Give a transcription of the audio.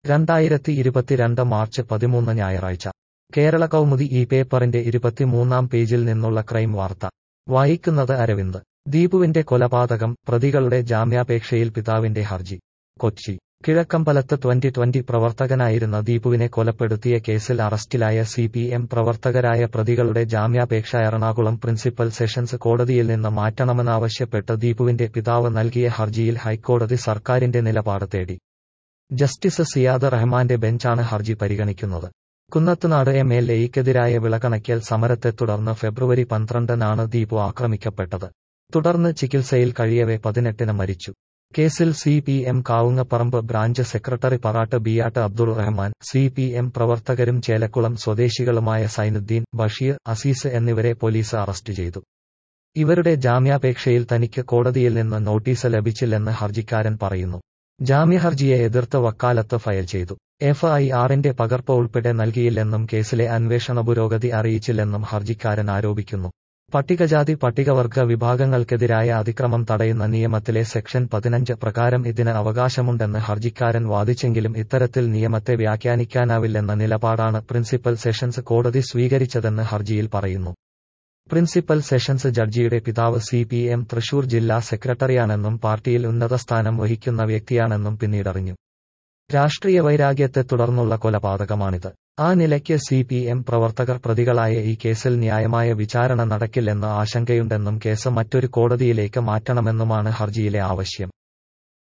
രണ്ടായിരത്തി ഇരുപത്തിരണ്ട് മാർച്ച് പതിമൂന്ന് ഞായറാഴ്ച കേരള കൗമുദി ഈ പേപ്പറിന്റെ ഇരുപത്തിമൂന്നാം പേജിൽ നിന്നുള്ള ക്രൈം വാർത്ത വായിക്കുന്നത് അരവിന്ദ് ദീപുവിന്റെ കൊലപാതകം പ്രതികളുടെ ജാമ്യാപേക്ഷയിൽ പിതാവിന്റെ ഹർജി കൊച്ചി കിഴക്കമ്പലത്ത് ട്വന്റി ട്വന്റി പ്രവർത്തകനായിരുന്ന ദീപുവിനെ കൊലപ്പെടുത്തിയ കേസിൽ അറസ്റ്റിലായ സി പി എം പ്രവർത്തകരായ പ്രതികളുടെ ജാമ്യാപേക്ഷ എറണാകുളം പ്രിൻസിപ്പൽ സെഷൻസ് കോടതിയിൽ നിന്ന് മാറ്റണമെന്നാവശ്യപ്പെട്ട് ദീപുവിന്റെ പിതാവ് നൽകിയ ഹർജിയിൽ ഹൈക്കോടതി സർക്കാരിന്റെ നിലപാട് തേടി ജസ്റ്റിസ് സിയാദ് റഹ്മാന്റെ ബെഞ്ചാണ് ഹർജി പരിഗണിക്കുന്നത് കുന്നത്തുനാട് എം എൽ എയ്ക്കെതിരായ വിളകണക്കൽ സമരത്തെ തുടർന്ന് ഫെബ്രുവരി പന്ത്രണ്ടിനാണ് ദീപു ആക്രമിക്കപ്പെട്ടത് തുടർന്ന് ചികിത്സയിൽ കഴിയവെ പതിനെട്ടിന് മരിച്ചു കേസിൽ C P M Kavungapparamb branch secretary Parat Biyat Abdul Rahman C P M പ്രവർത്തകരും ചേലക്കുളം സ്വദേശികളുമായ സൈനുദ്ദീൻ ബഷീർ അസീസ് എന്നിവരെ പോലീസ് അറസ്റ്റ് ചെയ്തു ഇവരുടെ ജാമ്യാപേക്ഷയിൽ തനിക്ക് കോടതിയിൽ നിന്ന് നോട്ടീസ് ലഭിച്ചില്ലെന്ന് ഹർജിക്കാരൻ പറയുന്നു ജാമ്യഹർജിയെ എതിർത്ത് വക്കാലത്ത് ഫയൽ ചെയ്തു എഫ് ഐ ആറിന്റെ പകർപ്പ് ഉൾപ്പെടെ നൽകിയില്ലെന്നും കേസിലെ അന്വേഷണ പുരോഗതി അറിയിച്ചില്ലെന്നും ഹർജിക്കാരൻ ആരോപിക്കുന്നു പട്ടികജാതി പട്ടികവർഗ വിഭാഗങ്ങൾക്കെതിരായ അതിക്രമം തടയുന്ന നിയമത്തിലെ സെക്ഷൻ പതിനഞ്ച് പ്രകാരം ഇതിന് അവകാശമുണ്ടെന്ന് ഹർജിക്കാരൻ വാദിച്ചെങ്കിലും ഇത്തരത്തിൽ നിയമത്തെ വ്യാഖ്യാനിക്കാനാവില്ലെന്ന നിലപാടാണ് പ്രിൻസിപ്പൽ സെഷൻസ് കോടതി സ്വീകരിച്ചതെന്ന് ഹർജിയിൽ പറയുന്നു പ്രിൻസിപ്പൽ സെഷൻസ് ജഡ്ജിയുടെ പിതാവ് സി പി എം തൃശൂർ ജില്ലാ സെക്രട്ടറിയാണെന്നും പാർട്ടിയിൽ ഉന്നതസ്ഥാനം വഹിക്കുന്ന വ്യക്തിയാണെന്നും പിന്നീടറിഞ്ഞു രാഷ്ട്രീയ വൈരാഗ്യത്തെ തുടർന്നുള്ള കൊലപാതകമാണിത് ആ നിലയ്ക്ക് സി പി എം പ്രവർത്തകർ പ്രതികളായ ഈ കേസിൽ ന്യായമായ വിചാരണ നടക്കില്ലെന്ന് ആശങ്കയുണ്ടെന്നും കേസ് മറ്റൊരു കോടതിയിലേക്ക് മാറ്റണമെന്നുമാണ് ഹർജിയിലെ ആവശ്യം